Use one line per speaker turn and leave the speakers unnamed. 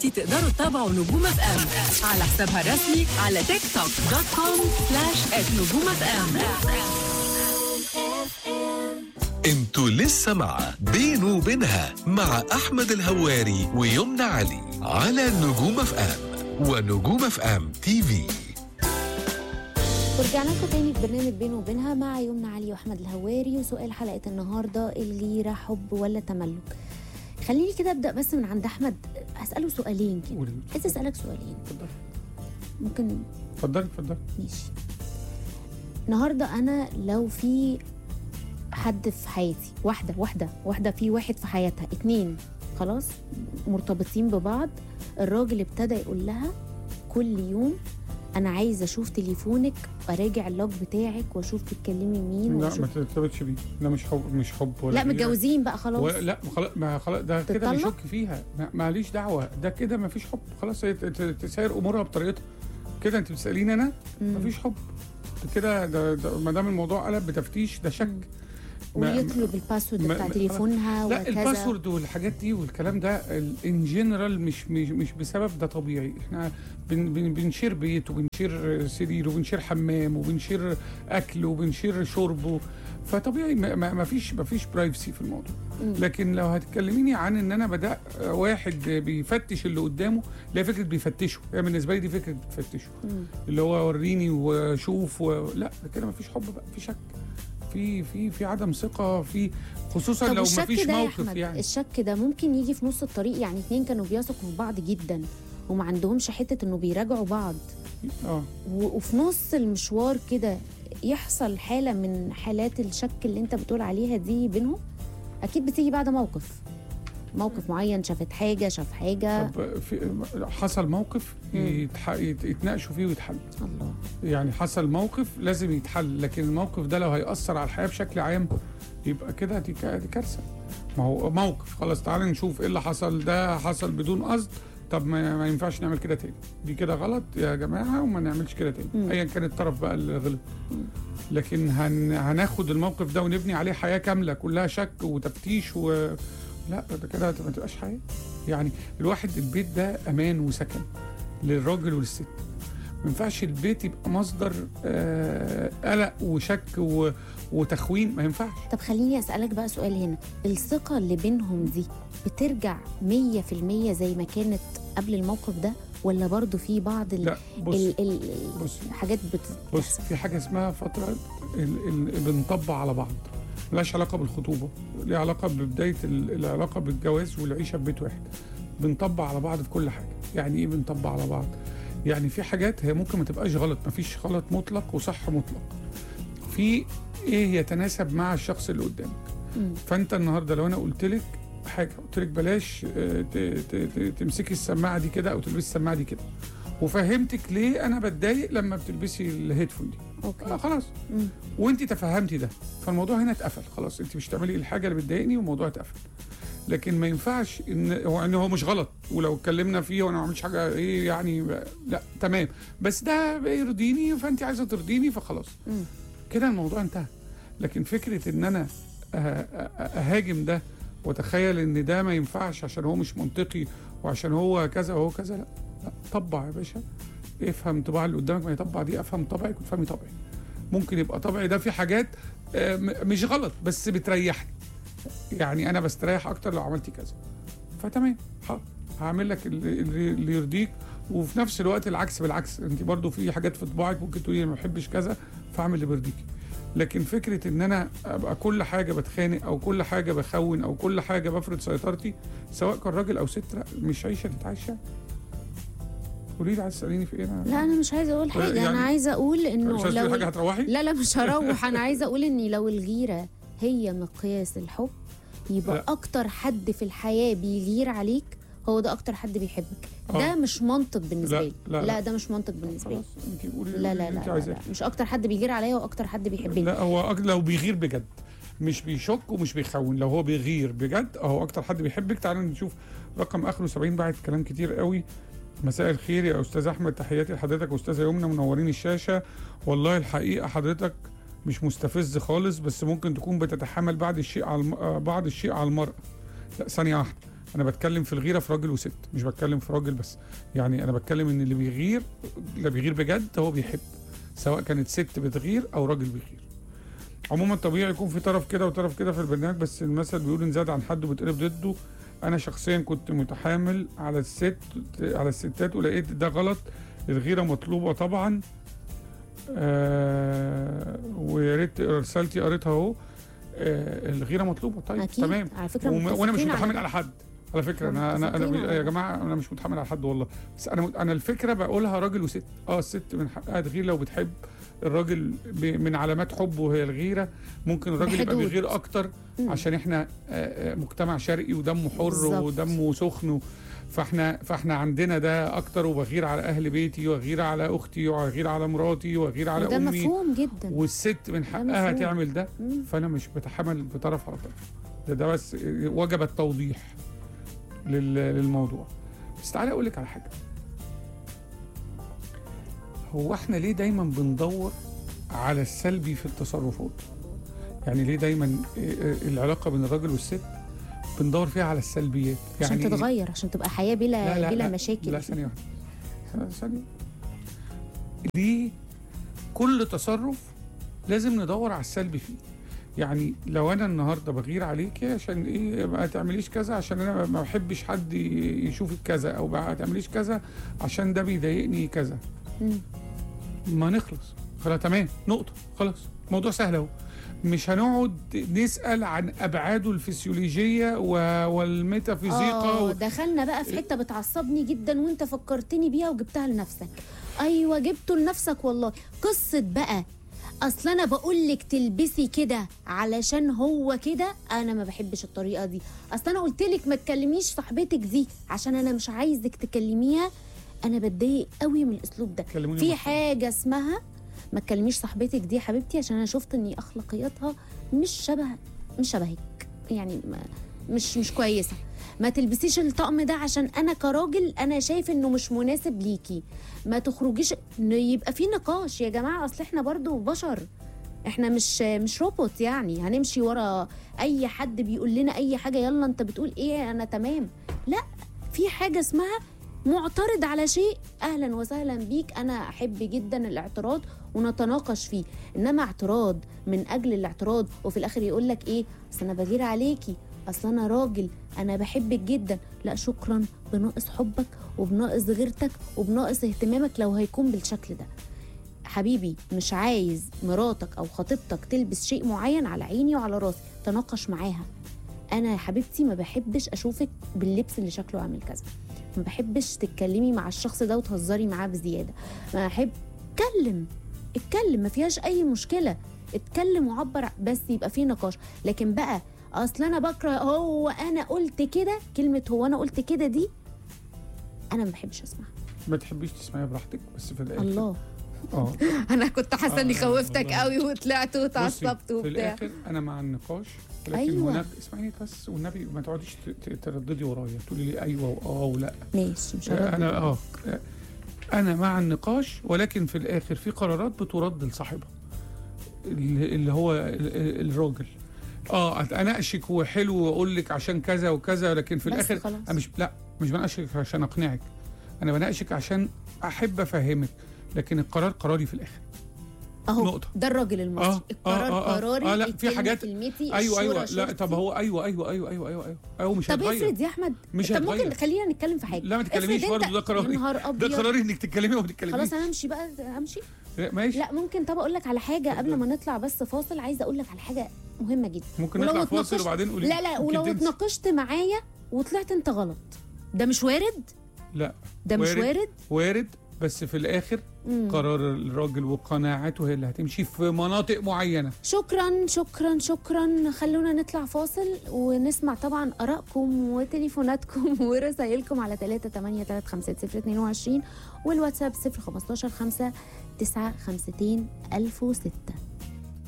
دلوقتي تقدروا تتابعوا نجوم اف ام على حسابها الرسمي على تيك توك دوت كوم سلاش نجوم اف ام
انتوا لسه مع بينه وبينها مع احمد الهواري ويمنى علي على نجوم اف ام ونجوم اف ام تي في
ورجعنا لكم تاني في برنامج بينه وبينها مع يمنى علي واحمد الهواري وسؤال حلقه النهارده الغيره حب ولا تملك خليني كده ابدا بس من عند احمد اساله سؤالين كده
قولي.
عايز اسالك سؤالين
اتفضل
ممكن
اتفضل اتفضل
ماشي النهارده انا لو في حد في حياتي واحده واحده واحده في واحد في حياتها اتنين خلاص مرتبطين ببعض الراجل ابتدى يقول لها كل يوم انا عايز اشوف تليفونك واراجع اللوج بتاعك واشوف بتتكلمي مين
لا ما
واشوف
ترتبطش بيه ده مش حب مش حب ولا
لا
غيرة.
متجوزين بقى
و...
خلاص
لا خلاص ما خلاص ده كده
تتطلق؟
بيشك فيها ما- ماليش دعوه ده كده ما فيش حب خلاص هي ت- ت- تسير امورها بطريقتها كده انت بتساليني انا ما فيش حب كده ده, ده ما دام الموضوع قلب بتفتيش ده شك ما-
ويطلب الباسورد
ما-
بتاع
ما-
تليفونها
لا
وكذا
الباسورد والحاجات دي والكلام ده ان جنرال مش مش مش بسبب ده طبيعي احنا بن بن بنشير بيت وبنشير سرير وبنشير حمام وبنشير اكل وبنشير شرب و- فطبيعي ما, ما ما فيش ما فيش برايفسي في الموضوع لكن لو هتكلميني عن ان انا بدا واحد بيفتش اللي قدامه لا فكره بيفتشه هي بالنسبه لي دي فكره بتفتشه اللي هو وريني وشوف و... لا ده كده ما فيش حب بقى في شك في في في عدم ثقه في خصوصا
طب
لو ما
الشك
فيش
ده يا
موقف
احمد
يعني
الشك ده ممكن يجي في نص الطريق يعني اتنين كانوا بيثقوا في بعض جدا وما عندهمش حته انه بيراجعوا بعض
اه
و- وفي نص المشوار كده يحصل حاله من حالات الشك اللي انت بتقول عليها دي بينهم اكيد بتيجي بعد موقف موقف معين شافت حاجه شاف حاجه
طب في حصل موقف يتح... يت- يتناقشوا فيه ويتحل
الله
يعني حصل موقف لازم يتحل لكن الموقف ده لو هيأثر على الحياه بشكل عام يبقى كده دي ك- دي كارثه ما هو موقف خلاص تعالى نشوف ايه اللي حصل ده حصل بدون قصد طب ما, ما ينفعش نعمل كده تاني دي كده غلط يا جماعه وما نعملش كده
مم.
تاني ايا كان الطرف بقى اللي غلط لكن هن... هناخد الموقف ده ونبني عليه حياه كامله كلها شك وتفتيش و لا ده كده ما تبقاش حياه يعني الواحد البيت ده امان وسكن للراجل وللست ما ينفعش البيت يبقى مصدر آه، قلق وشك و... وتخوين ما ينفعش
طب خليني اسالك بقى سؤال هنا الثقه اللي بينهم دي بترجع 100% زي ما كانت قبل الموقف ده ولا برضو في بعض ال...
لا بص
ال... ال...
بص
الحاجات
بص
بتحصل
في حاجه اسمها فتره ال... ال... بنطبع على بعض ملهاش علاقه بالخطوبه ليها علاقه ببدايه ال... العلاقه بالجواز والعيشه في بيت واحد بنطبع على بعض في كل حاجه يعني ايه بنطبع على بعض يعني في حاجات هي ممكن ما تبقاش غلط ما فيش غلط مطلق وصح مطلق في ايه يتناسب مع الشخص اللي قدامك
مم.
فانت النهارده لو انا قلت لك حاجه قلت لك بلاش آه، ت- ت- ت- تمسكي السماعه دي كده او تلبسي السماعه دي كده وفهمتك ليه انا بتضايق لما بتلبسي الهيدفون دي آه
اوكي
خلاص
مم.
وانت تفهمتي ده فالموضوع هنا اتقفل خلاص انت مش تعملي الحاجه اللي بتضايقني والموضوع اتقفل لكن ما ينفعش ان هو ان هو مش غلط ولو اتكلمنا فيه وانا ما عملتش حاجه ايه يعني لا تمام بس ده بيرضيني فانت عايزه ترضيني فخلاص
مم.
كده الموضوع انتهى لكن فكره ان انا أه- أه- اهاجم ده واتخيل ان ده ما ينفعش عشان هو مش منطقي وعشان هو كذا وهو كذا لا, لا طبع يا باشا افهم طباع اللي قدامك ما يطبع دي افهم طبعك وتفهمي طبعي ممكن يبقى طبعي ده في حاجات آه، م- مش غلط بس بتريحني يعني انا بستريح اكتر لو عملتي كذا فتمام حاضر هعمل لك اللي, اللي اللي يرضيك وفي نفس الوقت العكس بالعكس انت برضو في حاجات في طباعك ممكن تقولي أنا ما بحبش كذا فاعمل اللي بيرضيكي لكن فكره ان انا ابقى كل حاجه بتخانق او كل حاجه بخون او كل حاجه بفرض سيطرتي سواء كان راجل او ست لا مش عيشه تتعايش يعني قولي لي عايز تساليني في ايه انا
لا انا مش عايزه اقول حاجه
يعني-
انا عايزه اقول
مش
انه
عايز تقولي
لو
حاجه هتروحي
لا لا مش هروح انا عايزه اقول ان لو الغيره هي مقياس الحب يبقى
لا.
اكتر حد في الحياه بيغير عليك هو ده اكتر حد بيحبك ده
آه.
مش منطق بالنسبه
لا،
لي
لا،
لا
لا.
ده مش منطق بالنسبه لي
خلاص انت قولي
لا لا
اللي
لا,
انت
لا,
عايزاه
لا مش اكتر حد بيغير عليا واكتر حد بيحبني
لا هو أك- لو بيغير بجد مش بيشك ومش بيخون لو هو بيغير بجد اهو اكتر حد بيحبك تعالى نشوف رقم اخره 70 بعد كلام كتير قوي مساء الخير يا استاذ احمد تحياتي لحضرتك استاذه يمنى منورين الشاشه والله الحقيقه حضرتك مش مستفز خالص بس ممكن تكون بتتحمل بعض الشيء على الم... آه، بعض الشيء على المرأة لا ثانيه واحده انا بتكلم في الغيره في راجل وست مش بتكلم في راجل بس يعني انا بتكلم ان اللي بيغير اللي بيغير بجد هو بيحب سواء كانت ست بتغير او راجل بيغير عموما طبيعي يكون في طرف كده وطرف كده في البرنامج بس المثل بيقول ان زاد عن حد وبتقلب ضده انا شخصيا كنت متحامل على الست على الستات ولقيت ده غلط الغيره مطلوبه طبعا آه ويا ريت رسالتي قريتها اهو آه الغيره مطلوبه طيب
اكيد
تمام
على فكره
وم- وانا مش
متفقين
متحمل
على
على حد على فكره انا انا انا
متفقين على
يا
ده.
جماعه انا مش متحمل على حد والله بس انا انا الفكره بقولها راجل وست اه الست من حقها تغير لو بتحب الراجل ب- من علامات حبه هي الغيره ممكن الراجل يبقى
بحدود.
بيغير اكتر
مم.
عشان احنا آه، آه، مجتمع شرقي ودمه حر
بالظبط.
ودمه سخن و- فاحنا فاحنا عندنا ده اكتر وبغير على اهل بيتي واغير على اختي واغير على مراتي واغير على
وده
امي
مفهوم جدا
والست من حقها
مفهوم.
تعمل ده
مم.
فانا مش بتحمل بطرف على طرف ده ده بس وجب التوضيح لل- للموضوع بس تعالى اقول لك على حاجه هو احنا ليه دايما بندور على السلبي في التصرفات يعني ليه دايما العلاقه بين الراجل والست بندور فيها على السلبيات
عشان
يعني
تتغير عشان تبقى حياه بلا
لا لا
بلا
لا
مشاكل
لا ثانية واحدة ثانية ليه كل تصرف لازم ندور على السلبي فيه يعني لو انا النهارده بغير عليكي عشان ايه ما تعمليش كذا عشان انا ما بحبش حد ي- يشوفك كذا او ما تعمليش كذا عشان ده بيضايقني كذا
مم.
ما نخلص خلاص تمام نقطة خلاص موضوع سهل اهو مش هنقعد نسأل عن أبعاده الفسيولوجية و- والميتافيزيقا
اه
و...
دخلنا بقى في حته بتعصبني جدا وانت فكرتني بيها وجبتها لنفسك ايوه جبته لنفسك والله قصه بقى اصل انا بقول لك تلبسي كده علشان هو كده انا ما بحبش الطريقه دي اصل انا قلت لك ما تكلميش صاحبتك دي عشان انا مش عايزك تكلميها انا بتضايق قوي من الاسلوب ده
كلموني
في
مصري.
حاجه اسمها ما تكلميش صاحبتك دي يا حبيبتي عشان انا شفت ان اخلاقياتها مش شبه مش شبهك يعني ما مش مش كويسه ما تلبسيش الطقم ده عشان انا كراجل انا شايف انه مش مناسب ليكي ما تخرجيش ن- يبقى في نقاش يا جماعه اصل احنا برضو بشر احنا مش مش روبوت يعني هنمشي ورا اي حد بيقول لنا اي حاجه يلا انت بتقول ايه انا تمام لا في حاجه اسمها معترض على شيء اهلا وسهلا بيك انا احب جدا الاعتراض ونتناقش فيه انما اعتراض من اجل الاعتراض وفي الاخر يقول لك ايه اصل انا بغير عليكي اصل انا راجل انا بحبك جدا لا شكرا بناقص حبك وبناقص غيرتك وبناقص اهتمامك لو هيكون بالشكل ده حبيبي مش عايز مراتك او خطيبتك تلبس شيء معين على عيني وعلى راسي تناقش معاها انا يا حبيبتي ما بحبش اشوفك باللبس اللي شكله عامل كذا ما بحبش تتكلمي مع الشخص ده وتهزري معاه بزياده ما احب اتكلم اتكلم ما فيهاش اي مشكله اتكلم وعبر بس يبقى فيه نقاش لكن بقى اصل انا بكره هو انا قلت كده كلمه هو انا قلت كده دي انا ما بحبش اسمعها
ما تحبيش تسمعيها براحتك بس في الاخر
الله
اه
انا كنت حاسه اني
آه،
خوفتك
والله.
قوي وطلعت
بصي،
واتعصبت
في
وبتاع
الاخر انا مع النقاش لكن
أيوة.
هناك اسمعيني بس والنبي ما تقعديش ت- ت- ترددي ورايا تقولي لي ايوه واه ولا
ماشي مش هرد
انا اه انا مع النقاش ولكن في الاخر في قرارات بترد لصاحبها اللي اللي هو ال- ال- الراجل اه اناقشك وحلو واقول لك عشان كذا وكذا لكن في
بس
الاخر
خلاص.
أنا مش لا مش بناقشك عشان اقنعك انا بناقشك عشان احب افهمك لكن القرار قراري في الاخر
اهو
نقطة.
ده الراجل المصري
آه،
القرار
آه، آه،
قراري
آه، لا، في
الكلمة
حاجات-
كلمتي
ايوه ايوه
الشورى
لا طب
شورتي.
هو ايوه ايوه ايوه ايوه ايوه ايوه ايوه مش
طب
هيتغير
افرض يا احمد
مش
طب ممكن
هيتغير.
خلينا نتكلم في حاجه
لا ما تتكلميش
افرض
برضه
أنت-
ده قراري
يا نهار
ده
ابيض
قراري انك تتكلمي وما تتكلميش
خلاص انا امشي بقى امشي
لا، ماشي
لا ممكن طب اقول لك على حاجه قبل ما نطلع بس فاصل عايزه اقول لك على حاجه مهمه جدا
ممكن
ولو
نطلع فاصل
اتناقشت-
وبعدين قولي
لا لا
يمكن
ولو
تنسي.
اتناقشت معايا وطلعت انت غلط ده مش وارد
لا
ده مش
وارد.
وارد
وارد بس في الاخر
مم.
قرار الراجل وقناعته هي اللي هتمشي في مناطق معينه
شكرا شكرا شكرا خلونا نطلع فاصل ونسمع طبعا ارائكم وتليفوناتكم ورسائلكم على 3 8 3 5 0 22 والواتساب 0 15 5 9 52 1006